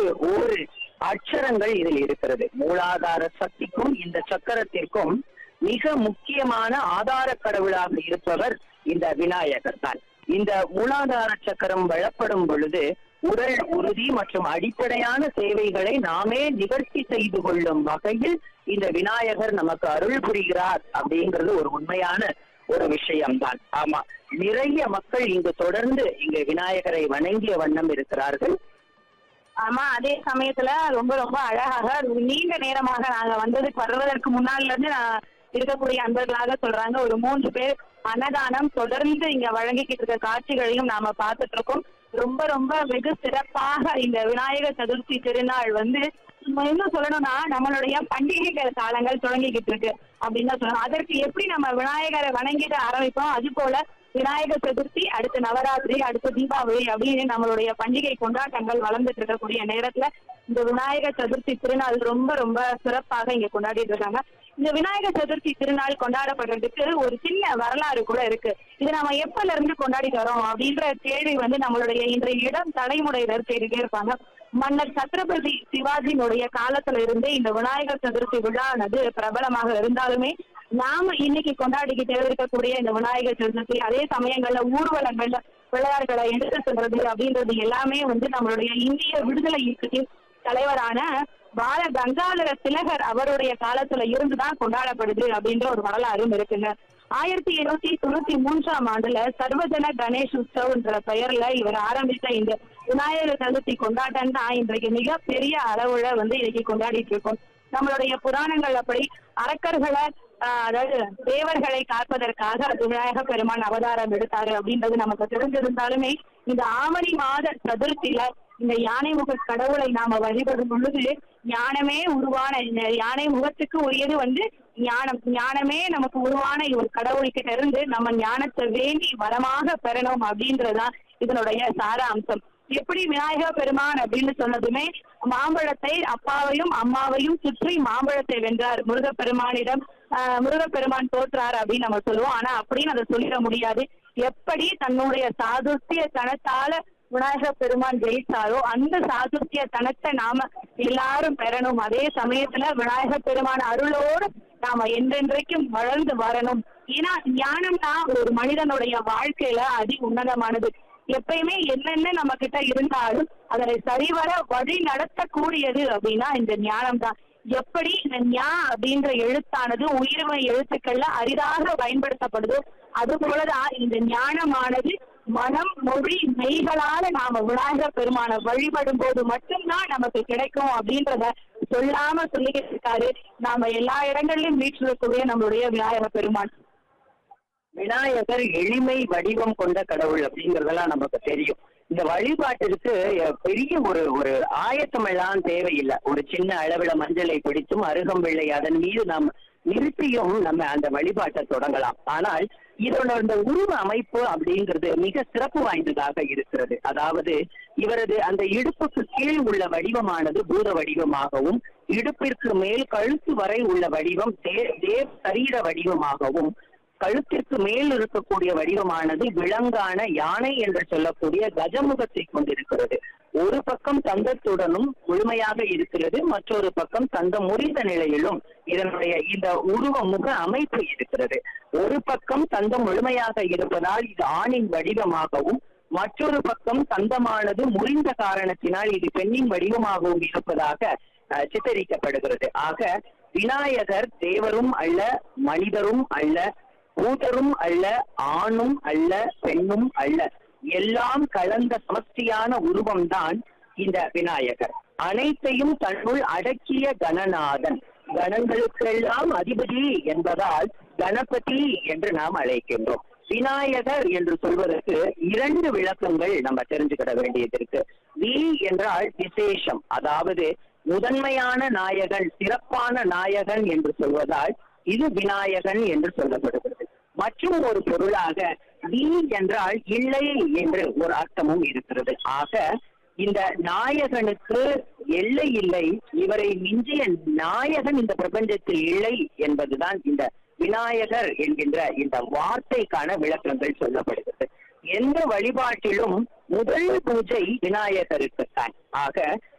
எட்டு ஒரு அட்சரங்கள் இதில் இருக்கிறது மூலாதார சக்திக்கும் இந்த சக்கரத்திற்கும் மிக முக்கியமான ஆதார கடவுளாக இருப்பவர் இந்த விநாயகர் தான் இந்த மூலாதார சக்கரம் வளப்படும் பொழுது உடல் உறுதி மற்றும் அடிப்படையான சேவைகளை நாமே நிவர்த்தி செய்து கொள்ளும் வகையில் இந்த விநாயகர் நமக்கு அருள் புரிகிறார் அப்படிங்கிறது ஒரு உண்மையான ஒரு விஷயம்தான் ஆமா நிறைய மக்கள் இங்கு தொடர்ந்து இங்கு விநாயகரை வணங்கிய வண்ணம் இருக்கிறார்கள் ஆமா அதே சமயத்துல ரொம்ப ரொம்ப அழகாக ஒரு நீண்ட நேரமாக நாங்க வந்ததுக்கு வருவதற்கு முன்னால இருந்து நான் இருக்கக்கூடிய அன்பர்களாக சொல்றாங்க ஒரு மூன்று பேர் அன்னதானம் தொடர்ந்து இங்க வழங்கிக்கிட்டு இருக்க காட்சிகளையும் நாம பார்த்துட்டு இருக்கோம் ரொம்ப ரொம்ப வெகு சிறப்பாக இந்த விநாயகர் சதுர்த்தி திருநாள் வந்து நம்ம இன்னும் சொல்லணும்னா நம்மளுடைய பண்டிகைகள் காலங்கள் தொடங்கிக்கிட்டு இருக்கு அப்படின்னு தான் சொல்லணும் அதற்கு எப்படி நம்ம விநாயகரை வணங்கிட்டு ஆரம்பிப்போம் அது போல விநாயகர் சதுர்த்தி அடுத்து நவராத்திரி அடுத்து தீபாவளி அப்படின்னு நம்மளுடைய பண்டிகை கொண்டாட்டங்கள் வளர்ந்துட்டு இருக்கக்கூடிய நேரத்துல இந்த விநாயகர் சதுர்த்தி திருநாள் ரொம்ப ரொம்ப சிறப்பாக இங்க கொண்டாடிட்டு இருக்காங்க இந்த விநாயகர் சதுர்த்தி திருநாள் கொண்டாடப்படுறதுக்கு ஒரு சின்ன வரலாறு கூட இருக்கு இது நம்ம எப்பல இருந்து கொண்டாடிட்டு வரோம் அப்படின்ற கேள்வி வந்து நம்மளுடைய இன்றைய இடம் தலைமுறையினர் கேட்டுட்டே இருப்பாங்க மன்னர் சத்ரபதி சிவாஜியினுடைய காலத்துல இருந்தே இந்த விநாயகர் சதுர்த்தி விழானது பிரபலமாக இருந்தாலுமே நாம இன்னைக்கு கொண்டாடிக்கிட்டே இருக்கக்கூடிய இந்த விநாயகர் சதுர்த்தி அதே சமயங்கள்ல ஊர்வலங்கள்ல விளையாடுகளை எடுத்து செல்றது அப்படின்றது எல்லாமே வந்து நம்மளுடைய இந்திய விடுதலை இயக்கத்தின் தலைவரான பால கங்காதர திலகர் அவருடைய காலத்துல இருந்துதான் கொண்டாடப்படுது அப்படின்ற ஒரு வரலாறும் இருக்குங்க ஆயிரத்தி இருநூத்தி தொண்ணூத்தி மூன்றாம் ஆண்டுல சர்வஜன கணேஷ் உற்சவ்ன்ற பெயர்ல இவர் ஆரம்பித்த இந்த விநாயகர் சதுர்த்தி கொண்டாட்டம் தான் இன்றைக்கு மிகப்பெரிய அளவுல வந்து இன்னைக்கு கொண்டாடிட்டு இருக்கோம் நம்மளுடைய புராணங்கள் அப்படி அரக்கர்களை ஆஹ், அதாவது தேவர்களை காப்பதற்காக விநாயக பெருமான் அவதாரம் எடுத்தாரு அப்படின்றது நமக்கு தெரிஞ்சிருந்தாலுமே இந்த ஆவணி மாத சதுர்த்தியில இந்த யானை முக கடவுளை நாம வழிபடும் பொழுது ஞானமே உருவான இந்த யானை முகத்துக்கு உரியது வந்து ஞானம் ஞானமே நமக்கு உருவான ஒரு கடவுள்கிட்ட இருந்து நம்ம ஞானத்தை வேண்டி வரமாக பெறணும் அப்படின்றதுதான் இதனுடைய சாராம்சம் எப்படி விநாயக பெருமான் அப்படின்னு சொன்னதுமே மாம்பழத்தை அப்பாவையும் அம்மாவையும் சுற்றி மாம்பழத்தை வென்றார் முருகப்பெருமானிடம் ஆஹ், முருகப்பெருமான் தோற்றார் அப்படின்னு நம்ம சொல்லுவோம் ஆனா அப்படின்னு அதை சொல்லிட முடியாது எப்படி தன்னுடைய சாதுர்த்திய தனத்தால விநாயக பெருமான் ஜெயிச்சாரோ அந்த சாதுர்த்திய தனத்தை நாம எல்லாரும் பெறணும் அதே சமயத்துல விநாயக பெருமான் அருளோடு நாம என்றென்றைக்கும் வளர்ந்து வரணும் ஏன்னா ஞானம்னா ஒரு மனிதனுடைய வாழ்க்கையில அதி உன்னதமானது எப்பயுமே என்னென்ன நம்ம கிட்ட இருந்தாலும் அதனை சரிவர வழி நடத்தக்கூடியது அப்படின்னா இந்த ஞானம் தான் எப்படி இந்த ஞா அப்படின்ற எழுத்தானது உயிர்மை எழுத்துக்கள்ல அரிதாக பயன்படுத்தப்படுதோ அது போலதான் இந்த ஞானமானது மனம் மொழி மெய்களால நாம விநாயகர் பெருமானை வழிபடும் போது மட்டும்தான் நமக்கு கிடைக்கும் அப்படின்றத சொல்லாம சொல்லிக்கிட்டு இருக்காரு நாம எல்லா இடங்கள்லயும் வீற்றிருக்கக்கூடிய நம்மளுடைய விநாயகர் பெருமான் விநாயகர் எளிமை வடிவம் கொண்ட கடவுள் அப்படிங்கறதெல்லாம் நமக்கு தெரியும் இந்த வழிபாட்டிற்கு அஹ், பெரிய ஒரு ஒரு ஆயத்தம் எல்லாம் தேவையில்லை ஒரு சின்ன அளவுல மஞ்சளை பிடித்தும் அருகம்பிள்ளை அதன் மீது நாம் நிறுத்தியும் நம்ம அந்த வழிபாட்டை தொடங்கலாம் ஆனால் இதோட இந்த உருவ அமைப்பு அப்படிங்கிறது மிக சிறப்பு வாய்ந்ததாக இருக்கிறது அதாவது இவரது அந்த இடுப்புக்கு கீழ் உள்ள வடிவமானது பூத வடிவமாகவும் இடுப்பிற்கு மேல் கழுத்து வரை உள்ள வடிவம் தே- தேவ சரீர வடிவமாகவும் கழுத்திற்கு மேல் இருக்கக்கூடிய வடிவமானது விலங்கான யானை என்று சொல்லக்கூடிய கஜமுகத்தை கொண்டிருக்கிறது ஒரு பக்கம் தந்தத்துடனும் முழுமையாக இருக்கிறது மற்றொரு பக்கம் தந்தம் முறிந்த நிலையிலும் இதனுடைய இந்த உருவ முக அமைப்பு இருக்கிறது ஒரு பக்கம் தந்தம் முழுமையாக இருப்பதால் இது ஆணின் வடிவமாகவும் மற்றொரு பக்கம் தந்தமானது முறிந்த காரணத்தினால் இது பெண்ணின் வடிவமாகவும் இருப்பதாக அஹ், சித்தரிக்கப்படுகிறது ஆக விநாயகர் தேவரும் அல்ல மனிதரும் அல்ல பூதரும் அல்ல ஆணும் அல்ல பெண்ணும் அல்ல எல்லாம் கலந்த சமஷ்டியான உருவம்தான் இந்த விநாயகர் அனைத்தையும் தன்னுள் அடக்கிய கணநாதன் கணங்களுக்கெல்லாம் அதிபதி என்பதால் கணபதி என்று நாம் அழைக்கின்றோம் விநாயகர் என்று சொல்வதற்கு இரண்டு விளக்கங்கள் நம்ம தெரிஞ்சுக்கிட வேண்டியது இருக்கு வி என்றால் விசேஷம் அதாவது முதன்மையான நாயகன் சிறப்பான நாயகன் என்று சொல்வதால் இது விநாயகன் என்று சொல்லப்படுகிறது மற்றும் ஒரு பொருளாக வி என்றால் இல்லை என்று ஒரு அர்த்தமும் இருக்கிறது ஆக இந்த நாயகனுக்கு எல்லை இல்லை இவரை மிஞ்சிய நாயகன் இந்த பிரபஞ்சத்தில் இல்லை என்பதுதான் இந்த விநாயகர் என்கின்ற இந்த வார்த்தைக்கான விளக்கங்கள் சொல்லப்படுகிறது எந்த வழிபாட்டிலும் முதல் பூஜை விநாயகருக்குத்தான் ஆக